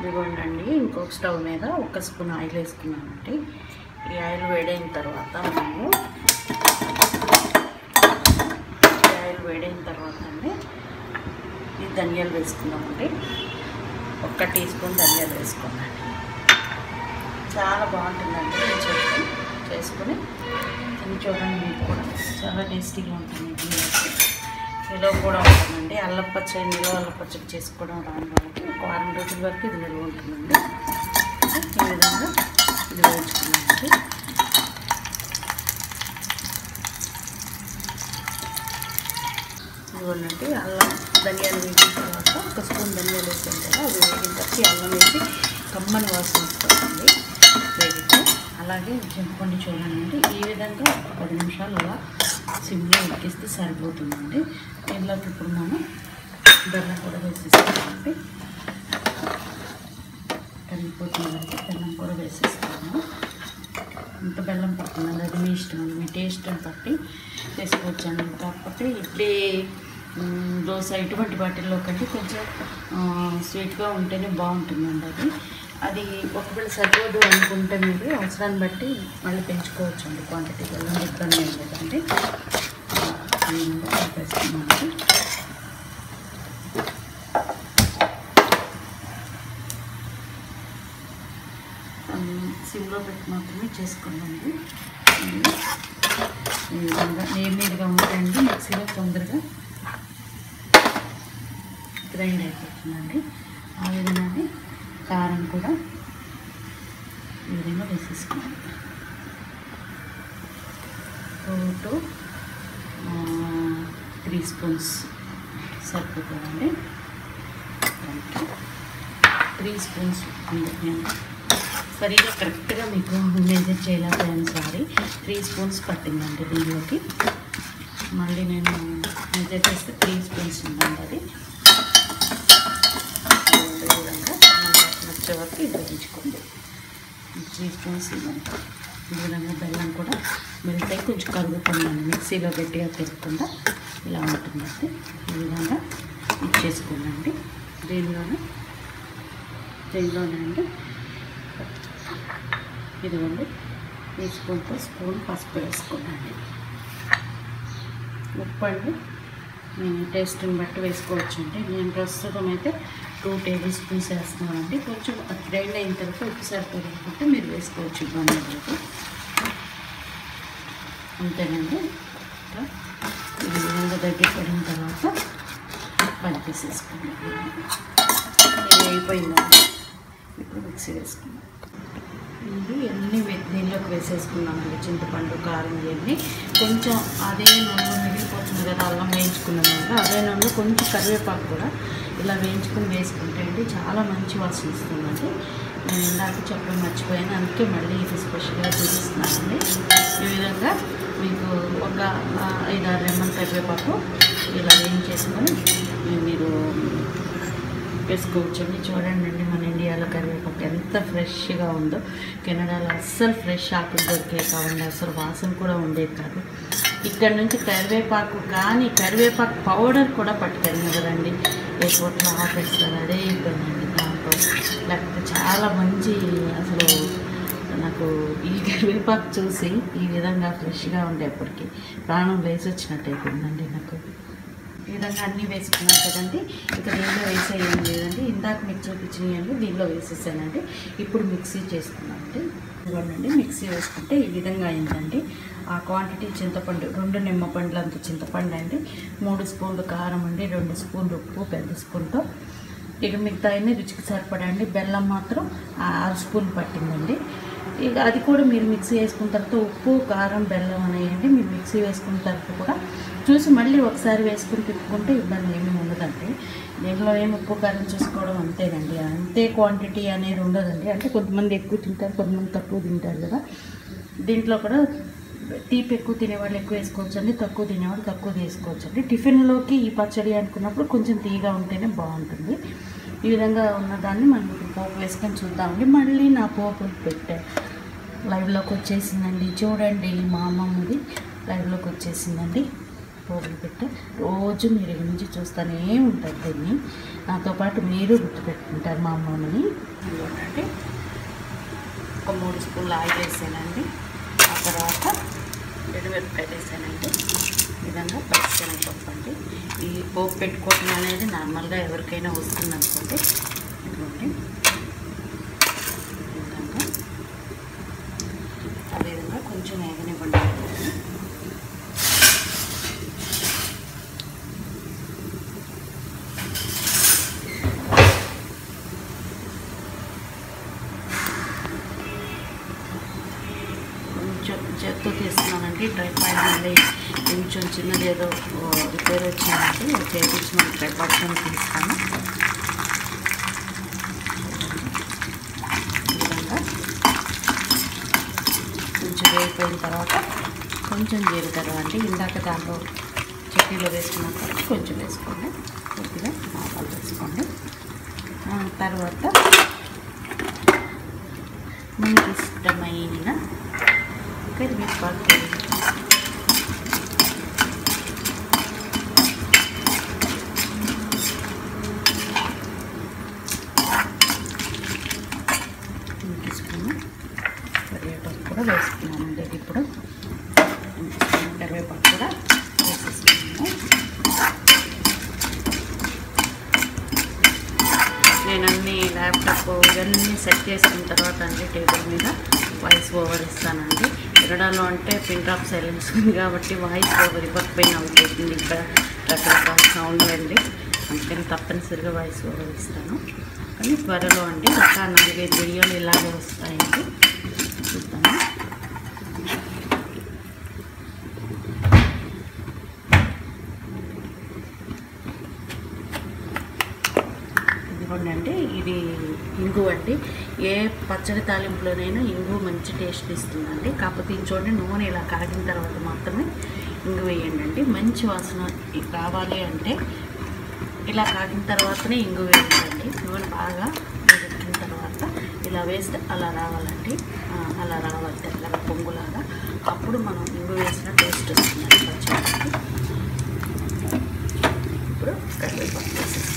ఇదిగోండి ఇంకొక స్టవ్ మీద ఒక స్పూన్ ఆయిల్ వేసుకున్నామండి ఈ ఆయిల్ వేడైన తర్వాత మనము ఈ ఆయిల్ వేడైన తర్వాత అండి ఈ ధనియాలు వేసుకున్నామండి ఒక్క టీ స్పూన్ ధనియాలు వేసుకున్నాండి చాలా బాగుంటుందండి నేను చెప్పి చేసుకుని తిని చూడండి మీకు కూడా చాలా టేస్టీగా ఉంటుంది ఇది నిలవ కూడా ఉంటుందండి అల్లం పచ్చడి నిలవ అల్లం పచ్చడి చేసుకోవడం రాని వాళ్ళకి ఒక వారం రోజుల వరకు ఇది నిల్వ ఉంటుందండి ఈ విధంగా ఇది వేయించుకున్నామండి ఇదిగోండి అల్లం ధనియాలు వేసిన తర్వాత ఒక స్పూన్ ధనియాలు వేసాం కదా అది వేగిన తర్వాత ఈ అల్లం వేసి కమ్మని వాసన వస్తుందండి వేగితే అలాగే చింతపండు చూడండి ఈ విధంగా ఒక పది నిమిషాలు అలా సిమ్లో ఉడికిస్తే సరిపోతుందండి దీనిలోకి ఇప్పుడు మనం బెల్లం కూడా వేసేస్తామండి కరిగిపోతుందండి బెల్లం కూడా వేసేస్తాము ఇంత బెల్లం పడుతుందండి అది మీ ఇష్టం అండి మీ టేస్ట్ని బట్టి వేసుకోవచ్చండి కాకపోతే ఇడ్లీ మ్, దోశ ఇటువంటి వాటిల్లో కంటే కొంచెం ఆ, స్వీట్గా ఉంటేనే బాగుంటుందండి అది అది ఒకవేళ సరిపోదు అనుకుంటే మీరు అవసరాన్ని బట్టి మళ్ళీ పెంచుకోవచ్చు అండి క్వాంటిటీ బెల్లం ఇబ్బంది ఏం లేదండి ఆ, ఈ విధంగా కలిపేస్తున్నామండి సిమ్లో పెట్టి మాత్రమే చేసుకోండి ఈ విధంగా నేమీదుగా ఉంటాయండి మిక్సీలో తొందరగా గ్రైండ్ అయిపోతుందండి ఆ విధంగానే కారం కూడా ఈ విధంగా వేసేసుకోండి టూ త్రీ స్పూన్స్ సరిపోతుందండి త్రీ స్పూన్స్ ఉంది నేను సరిగా కరెక్ట్గా మీకు మెజర్ చేయలేకపోయాను సారీ త్రీ స్పూన్స్ పట్టిందండి దీనిలోకి మళ్ళీ నేను మెజర్ చేస్తే త్రీ స్పూన్స్ ఉందండి అది ఈ విధంగా మనం వచ్చే వరకు ఇది వేయించుకోండి త్రీ స్పూన్స్ ఇవ్వండి ఈ విధంగా బెల్లం కూడా మెల్ట్ అయి కొంచెం కరుగుతుందండి మిక్సీలో గట్టిగా తిరగకుండా ఇలా ఉంటుందండి ఈ విధంగా ఇచ్చేసుకోండి దీనిలోనే దీనిలోనే అండి ఇదిగోండి ఈ స్పూన్తో స్పూన్ పసుపు వేసుకోండి ఉప్పు అండి మీ టేస్ట్ని బట్టి వేసుకోవచ్చు అండి నేను ప్రస్తుతం అయితే టూ టేబుల్ స్పూన్స్ వేస్తున్నానండి కొంచెం గ్రైండ్ అయిన తర్వాత ఉప్పు సరిపోదు అనుకుంటే మీరు వేసుకోవచ్చు ఇబ్బంది లేదు అంతేనండి ఇంకా ఈ విధంగా దగ్గర పడిన తర్వాత కలిపేసేసుకోండి ఇది అయిపోయిందండి ఇప్పుడు మిక్సీ వేసుకున్నాం ఇది అన్ని వే- దీనిలోకి వేసేసుకున్నామండి చింతపండు కారం ఇవన్నీ కొంచెం అదే నూనెలో మిగిలిపోతుంది కదా అల్లం వేయించుకున్నాం కదా అదే నూనెలో కొంచెం కరివేపాకు కూడా ఇలా వేయించుకుని వేసుకుంటే అండి చాలా మంచి వాసన ఇస్తుందండి నేను ఇందాక చెప్పడం మర్చిపోయాను అందుకే మళ్ళీ ఇది స్పెషల్గా చూపిస్తున్నానండి ఈ విధంగా మీకు ఒక ఆ, ఐదారు లెమన్ కరివేపాకు ఇలా వేయించేసుకొని మీరు వేసుకోవచ్చండి చూడండి అండి మన ఇండియాలో కరివేపాకు ఎంత ఫ్రెష్గా ఉందో కెనడాలో అస్సలు ఫ్రెష్ ఆకులు దొరికే కావండి అసలు వాసన కూడా ఉండేది కాదు ఇక్కడ నుంచి కరివేపాకు కానీ కరివేపాకు పౌడర్ కూడా పట్టుకెళ్ళిన కదండి ఏ చోట్ల ఆపేస్తారు అదే ఇబ్బంది అండి దాంతో లేకపోతే చాలా మంచి అసలు నాకు ఈ కరివేపాకు చూసి ఈ విధంగా ఫ్రెష్గా ఉండేప్పటికీ ప్రాణం వేసి వచ్చినట్టు అయిపోయిందండి నాకు ఈ విధంగా అన్నీ వేసుకున్నాం కదండి ఇంకా దీనిలో వేసేయం లేదండి ఇందాక మీకు చూపించినవి దీనిలో వేసేసానండి ఇప్పుడు మిక్సీ చేసుకున్నామండి ఇదిగోండి మిక్సీ వేసుకుంటే ఈ విధంగా అయిందండి ఆ క్వాంటిటీ చింతపండు రెండు నిమ్మ పండ్లు అంత చింతపండు అండి మూడు స్పూన్లు కారం అండి రెండు స్పూన్లు ఉప్పు పెద్ద స్పూన్తో ఇక మిగతా అన్ని రుచికి సరిపడా అండి బెల్లం మాత్రం ఆరు స్పూన్ పట్టిందండి ఇక అది కూడా మీరు మిక్సీ వేసుకున్న తర్వాత ఉప్పు కారం బెల్లం అనేయండి మీరు మిక్సీ వేసుకున్న తర్వాత కూడా చూసి మళ్ళీ ఒకసారి వేసుకుని తిప్పుకుంటే ఇబ్బంది ఏమీ ఉండదండి దీనిలో ఏమి ఉప్పు కారం చూసుకోవడం అంతేనండి అంతే క్వాంటిటీ అనేది ఉండదండి అంటే కొంతమంది ఎక్కువ తింటారు కొంతమంది తక్కువ తింటారు కదా దీంట్లో కూడా తీపి ఎక్కువ తినేవాళ్ళు ఎక్కువ వేసుకోవచ్చు అండి తక్కువ తినేవాళ్ళు తక్కువ వేసుకోవచ్చు అండి టిఫిన్లోకి ఈ పచ్చడి అనుకున్నప్పుడు కొంచెం తీగా ఉంటేనే బాగుంటుంది ఈ విధంగా ఉన్నదాన్ని మనం ఇప్పుడు పోపు వేసుకొని చూద్దామండి మళ్ళీ నా పోపు పెట్టా లైవ్లోకి వచ్చేసిందండి చూడండి మా అమ్మమ్మది లైవ్లోకి వచ్చేసిందండి పోగులు పెట్టి రోజు మీరు ఇక నుంచి చూస్తూనే ఉంటారు దీన్ని నాతో పాటు మీరు గుర్తుపెట్టుకుంటారు మా అమ్మమ్మని ఇదిగోండి ఒక మూడు స్పూన్లు ఆయిల్ వేసానండి ఆ తర్వాత ఎండుమిరపకాయలు వేసానండి ఈ విధంగా పచ్చిశనగపప్పు అండి ఈ పోపు పెట్టుకోవటం అనేది నార్మల్గా ఎవరికైనా వస్తుంది అనుకోండి ఇదిగోండి ఈ విధంగా అదేవిధంగా కొంచెం వేగనివ్వండి కొంచెం చేత్తో తీస్తున్నానండి డ్రై పాయింట్ మళ్ళీ కొంచెం చిన్నది ఏదో రిపేర్ వచ్చిందంటే చేపించిన డ్రై పాయింట్ తీస్తాను ఈ విధంగా కొంచెం వేగిపోయిన తర్వాత కొంచెం జీలకర్ర అండి ఇందాక దాంట్లో చట్నీలో వేసుకున్న తర్వాత కొంచెం వేసుకోండి కొద్దిగా ఆవాలు వేసుకోండి ఆ తర్వాత మనకి ఇష్టమైన కరివేపాకు ఇంక స్పూను కరివేపాకు కూడా వేసుకున్నానండి ఇది ఇప్పుడు ఇంక స్పూను కరివేపాకు కూడా వేసేసుకున్నాను నేను అన్ని ల్యాప్టాప్ ఇవన్నీ సెట్ చేసుకున్న తర్వాత అండి టేబుల్ మీద వాయిస్ ఓవర్ ఇస్తానండి వినడాలో అంటే పిన్ డ్రాప్ సైలెన్స్ ఉంది కాబట్టి వాయిస్ ఓవర్ ఇవ్వకపోయినా అవుతుంది ఇక్కడ రకరకాల సౌండ్ అండి అందుకని తప్పనిసరిగా వాయిస్ ఓవర్ ఇస్తాను కానీ త్వరలో అండి ఒక నాలుగైదు వీడియోలు ఇలాగే వస్తాయండి చూద్దాము ఇదిగోండి అండి ఇది ఇంగు అండి ఏ పచ్చడి తాలింపులోనైనా ఇంగు మంచి టేస్ట్ ఇస్తుందండి కాకపోతే ఇది చూడండి నూనె ఇలా కాగిన తర్వాత మాత్రమే ఇంగు వేయండి అండి మంచి వాసన రావాలి అంటే ఇలా కాగిన తర్వాతనే ఇంగు వేయండి నూనె బాగా వేగిన తర్వాత ఇలా వేస్తే అలా రావాలండి ఆ, అలా రావాలి తెల్లగా పొంగులాగా అప్పుడు మనం ఇంగు వేసిన టేస్ట్ వస్తుందండి పచ్చడికి ఇప్పుడు కరివేపాకు వేసేస్తాం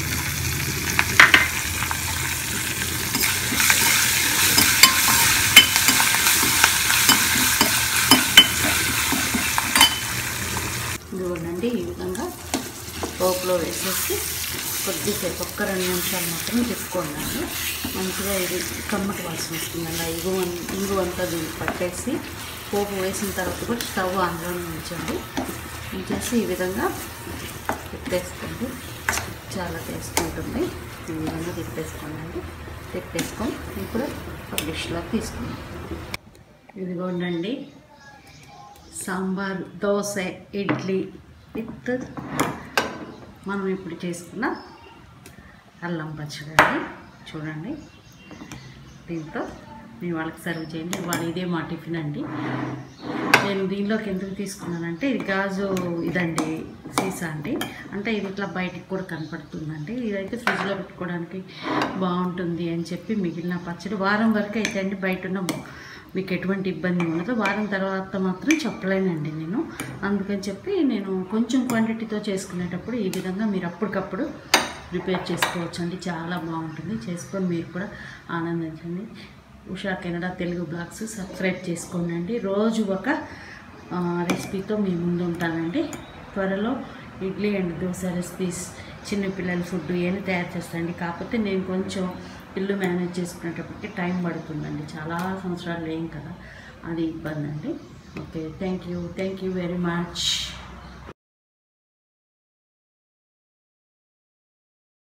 ఇదిగోండి ఈ విధంగా పోపులో వేసేసి కొద్దిసేపు ఒక్క రెండు నిమిషాలు మాత్రం తిప్పుకోండి మంచిగా ఇది కమ్మటి వాసన వస్తుందండి ఆ ఇగు ఇంగు అంతా దీనికి పట్టేసి పోపు వేసిన తర్వాత కూడా స్టవ్ ఆన్లోనే ఉంచండి ఉంచేసి ఈ విధంగా తిప్పేసుకోండి చాలా టేస్ట్ ఉంటుంది ఈ విధంగా తిప్పేసుకోండి తిప్పేసుకొని ఇప్పుడు ఒక డిష్లో తీసుకుందాం ఇదిగోండి సాంబార్ దోశ ఇడ్లీ విత్ మనం ఇప్పుడు చేసుకున్న అల్లం పచ్చడి అండి చూడండి దీంతో నేను వాళ్ళకి సర్వ్ చేయండి వాళ్ళు ఇదే మా టిఫిన్ అండి నేను దీనిలోకి ఎందుకు తీసుకున్నానంటే ఇది గాజు ఇదండి సీసా అండి అంటే ఇది ఇట్లా బయటికి కూడా కనపడుతుందండి ఇదైతే ఫ్రిడ్జ్లో పెట్టుకోవడానికి బాగుంటుంది అని చెప్పి మిగిలిన పచ్చడి వారం వరకు అయితే అండి బయట ఉన్న మీకు ఎటువంటి ఇబ్బంది ఉండదు వారం తర్వాత మాత్రం చెప్పలేనండి నేను అందుకని చెప్పి నేను కొంచెం క్వాంటిటీతో చేసుకునేటప్పుడు ఈ విధంగా మీరు అప్పటికప్పుడు ప్రిపేర్ చేసుకోవచ్చు అండి చాలా బాగుంటుంది చేసుకొని మీరు కూడా ఆనందించండి Usha Canada Telugu blogs subscribe చేసుకోండి అండి రోజు ఒక ఆ, రెసిపీతో మీ ముందు ఉంటానండి త్వరలో ఇడ్లీ అండ్ దోశ రెసిపీస్ చిన్నపిల్లల ఫుడ్ ఇవన్నీ తయారు చేస్తానండి కాకపోతే నేను కొంచెం ఇల్లు మేనేజ్ చేసుకునేటప్పటికి టైం పడుతుందండి చాలా సంవత్సరాలు లేం కదా అది ఇబ్బంది అండి okay thank you thank you very much